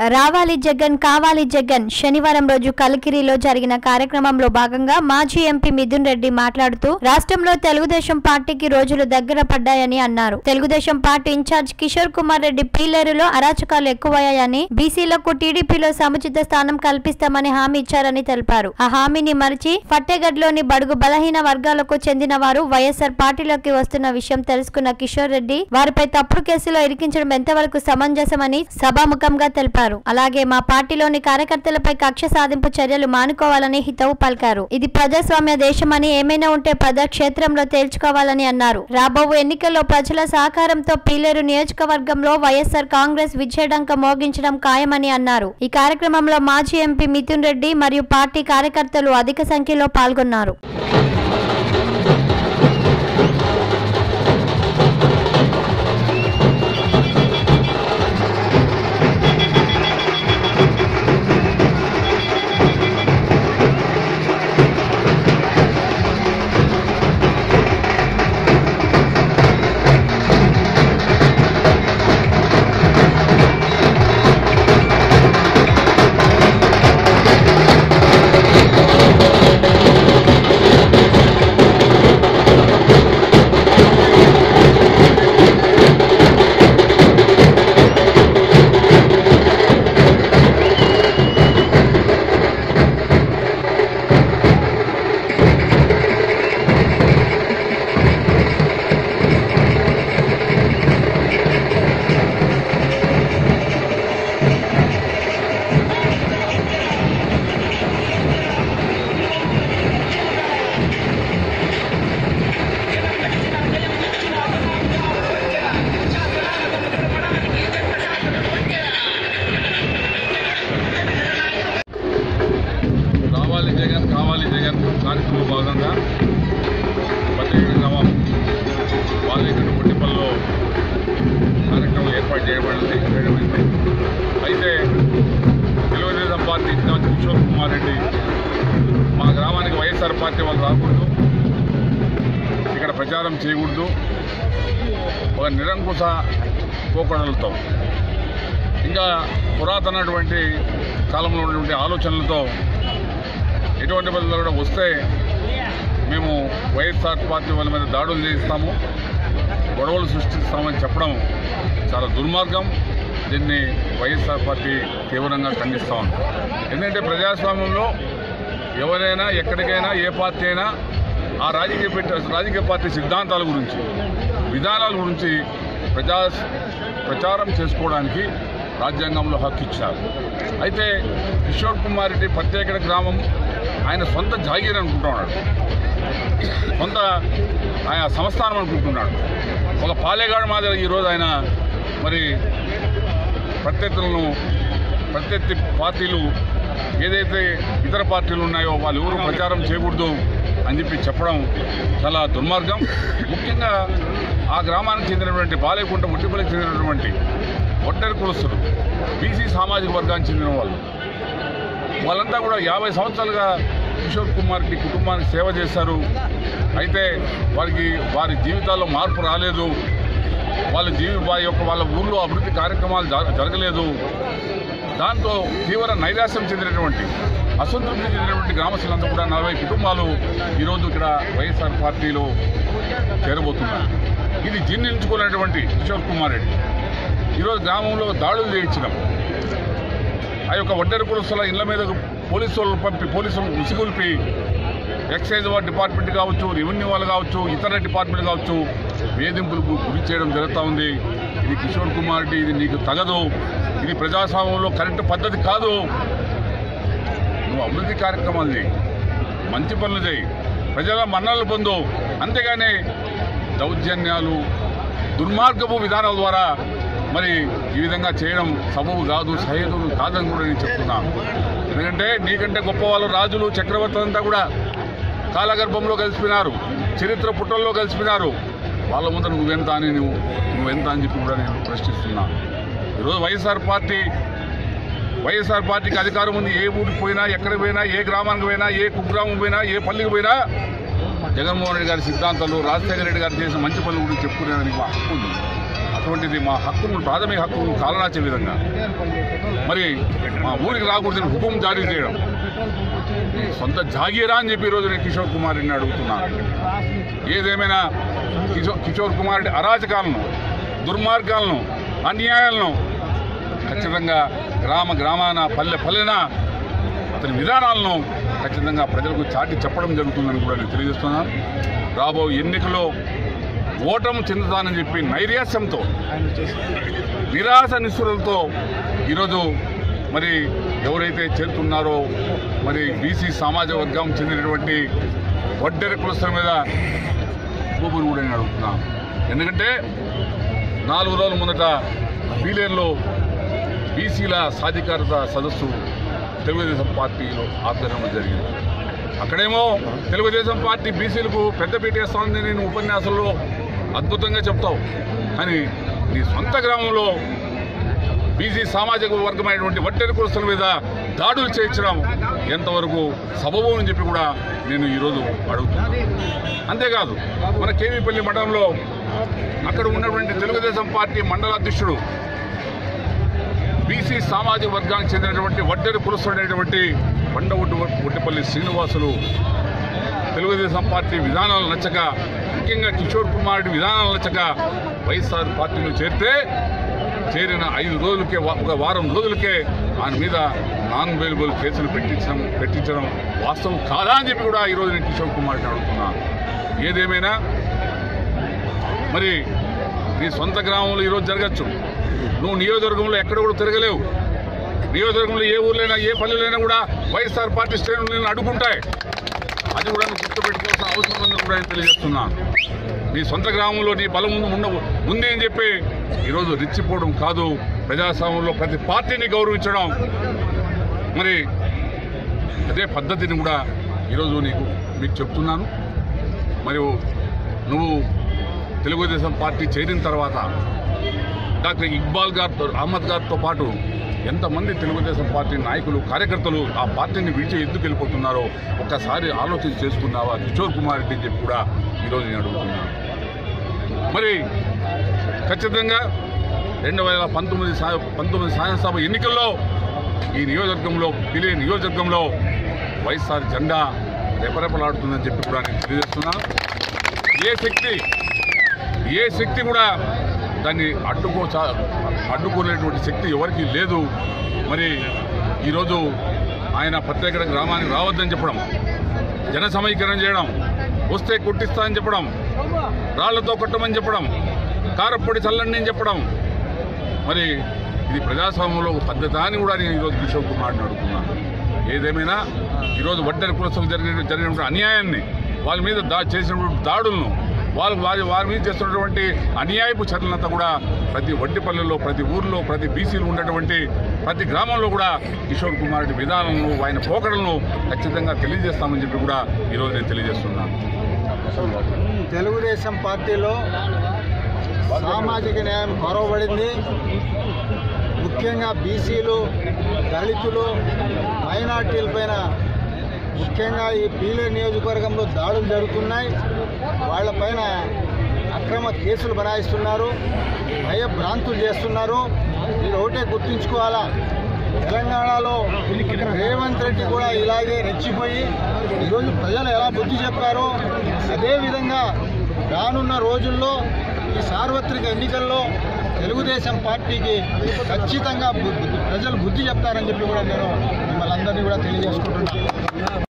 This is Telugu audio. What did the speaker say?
రావాలి జగన్ కావాలి జగన్ శనివారం రోజు కలికిరిలో జరిగిన కార్యక్రమంలో భాగంగా మాజీ ఎంపీ మిథున్ రెడ్డి మాట్లాడుతూ రాష్ట్రంలో తెలుగుదేశం పార్టీకి రోజులు దగ్గర పడ్డాయని అన్నారు తెలుగుదేశం పార్టీ ఇన్ఛార్జ్ కిషోర్ కుమార్ రెడ్డి పీలేరులో అరాచకాలు ఎక్కువయ్యాయని బీసీలకు టీడీపీలో సముచిత స్థానం కల్పిస్తామని హామీ ఇచ్చారని తెలిపారు ఆ హామీని మరిచి ఫట్టేగడ్లోని బడుగు బలహీన వర్గాలకు చెందిన వారు వైఎస్ఆర్ పార్టీలోకి వస్తున్న విషయం తెలుసుకున్న కిషోర్ రెడ్డి వారిపై తప్పుడు కేసులో ఇరికించడం ఎంతవరకు సమంజసమని సభాముఖంగా తెలిపారు అలాగే మా పార్టీలోని కార్యకర్తలపై కక్ష సాధింపు చర్యలు మానుకోవాలని హితవు పలికారు ఇది ప్రజాస్వామ్య దేశమని ఏమైనా ఉంటే ప్రజాక్షేత్రంలో తేల్చుకోవాలని అన్నారు రాబో ఎన్నికల్లో ప్రజల సహకారంతో పీలేరు నియోజకవర్గంలో వైఎస్ఆర్ కాంగ్రెస్ విజయడంక మోగించడం ఖాయమని అన్నారు ఈ కార్యక్రమంలో మాజీ ఎంపీ మిథున్ రెడ్డి మరియు పార్టీ కార్యకర్తలు అధిక సంఖ్యలో పాల్గొన్నారు రావాలి జగన్ కావాలి జగన్ కార్యక్రమంలో భాగంగా పదిహేడు గ్రామం బాలికడు పుట్టిపల్లిలో కార్యక్రమం ఏర్పాటు చేయబడింది చేయడమైంది అయితే తెలుగుదేశం పార్టీ ఇన్ఛార్జ్ కిషోర్ కుమార్ రెడ్డి మా గ్రామానికి వైఎస్ఆర్ పార్టీ వాళ్ళు రాకూడదు ఇక్కడ ప్రచారం చేయకూడదు ఒక నిరంకుశ పోకడలతో ఇంకా పురాతనటువంటి కాలంలో ఉన్నటువంటి ఆలోచనలతో ఎటువంటి బదులు కూడా వస్తే మేము వైఎస్ఆర్ పార్టీ వాళ్ళ మీద దాడులు చేయిస్తాము గొడవలు సృష్టిస్తామని చెప్పడం చాలా దుర్మార్గం దీన్ని వైఎస్ఆర్ పార్టీ తీవ్రంగా ఖండిస్తా ఉంది ఎందుకంటే ప్రజాస్వామ్యంలో ఎవరైనా ఎక్కడికైనా ఏ పార్టీ అయినా ఆ రాజకీయ పెట్ట రాజకీయ పార్టీ సిద్ధాంతాల గురించి విధానాల గురించి ప్రజా ప్రచారం చేసుకోవడానికి రాజ్యాంగంలో హక్కు ఇచ్చారు అయితే కిషోర్ కుమార్ రెడ్డి ప్రత్యేక గ్రామం ఆయన సొంత జాగీర్ అనుకుంటున్నాడు సొంత ఆయన సంస్థానం అనుకుంటున్నాడు ఒక పాలేగాడు మాదిరి ఈరోజు ఆయన మరి ప్రత్యర్థులను ప్రత్యర్థి పార్టీలు ఏదైతే ఇతర పార్టీలు ఉన్నాయో వాళ్ళు ఎవరు ప్రచారం చేయకూడదు అని చెప్పి చెప్పడం చాలా దుర్మార్గం ముఖ్యంగా ఆ గ్రామానికి చెందినటువంటి బాలేకుంట ముట్టిపల్లికి చెందినటువంటి ఒట్టరి కులస్తులు బీసీ సామాజిక వర్గానికి చెందిన వాళ్ళు వాళ్ళంతా కూడా యాభై సంవత్సరాలుగా కిషోర్ కుమార్కి కుటుంబానికి సేవ చేశారు అయితే వారికి వారి జీవితాల్లో మార్పు రాలేదు వాళ్ళ జీవి వారి యొక్క వాళ్ళ ఊళ్ళో అభివృద్ధి కార్యక్రమాలు జర- జరగలేదు దాంతో తీవ్ర నైరాశ్యం చెందినటువంటి అసంతృప్తి చెందినటువంటి గ్రామస్తులంతా కూడా నలభై కుటుంబాలు ఈరోజు ఇక్కడ వైఎస్ఆర్ పార్టీలో చేరబోతున్నారు ఇది జీర్ణించుకున్నటువంటి కిషోర్ కుమార్ రెడ్డి ఈరోజు గ్రామంలో దాడులు చేయించడం ఆ యొక్క ఒడ్డెర కులస్తుల ఇళ్ల మీద పోలీసు వాళ్ళు పంపి పోలీసులు ఉసిగొల్పి ఎక్సైజ్ వారి డిపార్ట్మెంట్ కావచ్చు రెవెన్యూ వాళ్ళు కావచ్చు ఇతర డిపార్ట్మెంట్ కావచ్చు వేధింపులకు గురి చేయడం జరుగుతూ ఉంది ఇది కిషోర్ కుమార్ రెడ్డి ఇది నీకు తగదు ఇది ప్రజాస్వామ్యంలో కరెక్ట్ పద్ధతి కాదు నువ్వు అభివృద్ధి కార్యక్రమాలు చేయి మంచి పనులు చేయి ప్రజల మన్నలు పొందు అంతేగాని దౌర్జన్యాలు దుర్మార్గపు విధానాల ద్వారా మరి ఈ విధంగా చేయడం సబబు కాదు సహేతులు కాదని కూడా నేను చెప్తున్నాను ఎందుకంటే నీకంటే గొప్ప వాళ్ళు రాజులు చక్రవర్తులు అంతా కూడా కాలగర్భంలో కలిసిపోయినారు చరిత్ర పుటల్లో కలిసిపోయినారు వాళ్ళ ముందర నువ్వెంత అని నువ్వు నువ్వెంత అని చెప్పి కూడా నేను ప్రశ్నిస్తున్నాను ఈరోజు వైఎస్ఆర్ పార్టీ వైఎస్ఆర్ పార్టీకి అధికారం ఉంది ఏ ఊరికి పోయినా ఎక్కడికి పోయినా ఏ గ్రామానికి పోయినా ఏ కుగ్రామం పోయినా ఏ పల్లికి పోయినా జగన్మోహన్ రెడ్డి గారి సిద్ధాంతాలు రాజశేఖర రెడ్డి గారు చేసిన మంచి పనుల గురించి చెప్పుకునేదానికి మా హక్కు ఉంది ఆ అటువంటిది మా హక్కును ప్రాథమిక హక్కును కాలరాచే విధంగా మరి మా ఊరికి రాకూడదని హుకుం జారీ చేయడం ఈ సొంత జాగీరా అని చెప్పి ఈరోజు నేను కిషోర్ కుమార్ రెడ్డిని అడుగుతున్నాను ఏదేమైనా కిషోర్ కిషోర్ కుమార్ రెడ్డి అరాచకాలను దుర్మార్గాలను అన్యాయాలను ఖచ్చితంగా గ్రామ గ్రామాన పల్లె పల్లెన అతని విధానాలను ఖచ్చితంగా ప్రజలకు చాటి చెప్పడం జరుగుతుందని కూడా నేను తెలియజేస్తున్నాను రాబో ఎన్నికల్లో ఓటము చెందుతానని చెప్పి నైరాశ్యంతో నిరాశ నిస్సులతో ఈరోజు మరి ఎవరైతే చేరుతున్నారో మరి బీసీ సామాజిక వర్గం చెందినటువంటి వడ్డెర కులస్తుల మీద భూములు కూడా నేను అడుగుతున్నాను ఎందుకంటే నాలుగు రోజుల ముందట బీలేరులో బీసీల సాధికారత సదస్సు తెలుగుదేశం పార్టీలో ఆధ్వర్యంలో జరిగింది అక్కడేమో తెలుగుదేశం పార్టీ బీసీలకు పెద్దపీట వేస్తోంది నేను ఉపన్యాసంలో అద్భుతంగా చెప్తావు కానీ నీ సొంత గ్రామంలో బీసీ సామాజిక వర్గమైనటువంటి వడ్డెరి కులస్తుల మీద దాడులు చేయించడం ఎంతవరకు సబబు అని చెప్పి కూడా నేను ఈరోజు అడుగుతున్నాను అంతేకాదు మన కేవీపల్లి మండలంలో అక్కడ ఉన్నటువంటి తెలుగుదేశం పార్టీ మండల అధ్యక్షుడు బీసీ సామాజిక వర్గానికి చెందినటువంటి వడ్డెరి కులస్తుడైనటువంటి బండ ఒడ్డు ఒడ్డిపల్లి శ్రీనివాసులు తెలుగుదేశం పార్టీ విధానాలు నచ్చక ముఖ్యంగా కిషోర్ కుమార్ రెడ్డి విధానాలు నచ్చక వైఎస్ఆర్ పార్టీలో చేరితే చేరిన ఐదు రోజులకే వా- ఒక వారం రోజులకే ఆయన మీద నాన్ అవైలబుల్ కేసులు పెట్టించడం పెట్టించడం వాస్తవం కాదా అని చెప్పి కూడా ఈరోజు నేను కిషోర్ కుమార్ రెడ్డిని అడుగుతున్నాను ఏదేమైనా మరి నీ సొంత గ్రామంలో ఈరోజు జరగచ్చు నువ్వు నియోజకవర్గంలో ఎక్కడ కూడా తిరగలేవు నియోజకవర్గంలో ఏ ఊర్లైనా ఏ పల్లెలైనా కూడా వైఎస్ఆర్ పార్టీ శ్రేణులు నేను అడ్డుకుంటాయి అది కూడా నువ్వు గుర్తుపెట్టుకోవాల్సిన అవసరం ఉందని కూడా నేను తెలియజేస్తున్నాను నీ సొంత గ్రామంలో నీ బలం ఉంది ఉన్న- ఉంది అని చెప్పి ఈరోజు రెచ్చిపోవడం కాదు ప్రజాస్వామ్యంలో ప్రతి పార్టీని గౌరవించడం మరి అదే పద్ధతిని కూడా ఈరోజు నీకు మీకు చెప్తున్నాను మరియు నువ్వు తెలుగుదేశం పార్టీ చేరిన తర్వాత డాక్టర్ ఇక్బాల్ గారితో అహ్మద్ గారితో పాటు ఎంతమంది తెలుగుదేశం పార్టీ నాయకులు కార్యకర్తలు ఆ పార్టీని విడిచి ఎందుకు వెళ్ళిపోతున్నారో ఒక్కసారి ఆలోచన చేసుకున్నావా కిషోర్ కుమార్ రెడ్డి అని చెప్పి కూడా ఈరోజు నేను అడుగుతున్నాను మరి ఖచ్చితంగా రెండు వేల పంతొమ్మిది సా పంతొమ్మిది శాసనసభ ఎన్నికల్లో ఈ నియోజకవర్గంలో పిలే నియోజకవర్గంలో వైఎస్ఆర్ జెండా రెపరెపలాడుతుందని చెప్పి కూడా నేను తెలియజేస్తున్నాను ఏ శక్తి ఏ శక్తి కూడా దాన్ని అడ్డుకో చా- అడ్డుకోలేటువంటి శక్తి ఎవరికీ లేదు మరి ఈరోజు ఆయన ప్రత్యేక గ్రామానికి రావద్దని చెప్పడం జన సమీకరణ చేయడం వస్తే కొట్టిస్తా అని చెప్పడం రాళ్లతో కొట్టమని చెప్పడం కారప్పొడి చల్లండి అని చెప్పడం మరి ఇది ప్రజాస్వామ్యంలో ఒక పద్ధతి అని కూడా నేను ఈరోజు కిషోర్ కుమార్ని అడుగుతున్నాను ఏదేమైనా ఈరోజు వడ్డెర కులసం జరిగిన జరిగినటువంటి అన్యాయాన్ని వాళ్ళ మీద దా చేసినటువంటి దాడులను వాళ్ళు వారి వారి మీద చేస్తున్నటువంటి అన్యాయపు చర్యలంతా కూడా ప్రతి వడ్డిపల్లెల్లో ప్రతి ఊర్లో ప్రతి బీసీలు ఉన్నటువంటి ప్రతి గ్రామంలో కూడా కిషోర్ కుమార్ రెడ్డి విధానాలను ఆయన పోకడలను ఖచ్చితంగా తెలియజేస్తామని చెప్పి కూడా ఈరోజు నేను తెలియజేస్తున్నాను తెలుగుదేశం పార్టీలో సామాజిక న్యాయం కొరవబడింది ముఖ్యంగా బీసీలు దళితులు మైనార్టీల పైన ముఖ్యంగా ఈ పీలే నియోజకవర్గంలో దాడులు జరుగుతున్నాయి వాళ్ళపైన అక్రమ కేసులు బనాయిస్తున్నారు భయభ్రాంతులు చేస్తున్నారు మీరు ఒకటే గుర్తుంచుకోవాలా తెలంగాణలో రేవంత్ రెడ్డి కూడా ఇలాగే రెచ్చిపోయి ఈరోజు ప్రజలు ఎలా బుద్ధి చెప్పారో అదేవిధంగా రానున్న రోజుల్లో ఈ సార్వత్రిక ఎన్నికల్లో తెలుగుదేశం పార్టీకి ఖచ్చితంగా బు- ప్రజలు బుద్ధి చెప్తారని చెప్పి కూడా నేను మిమ్మల్ని అందరినీ కూడా తెలియజేసుకుంటున్నాను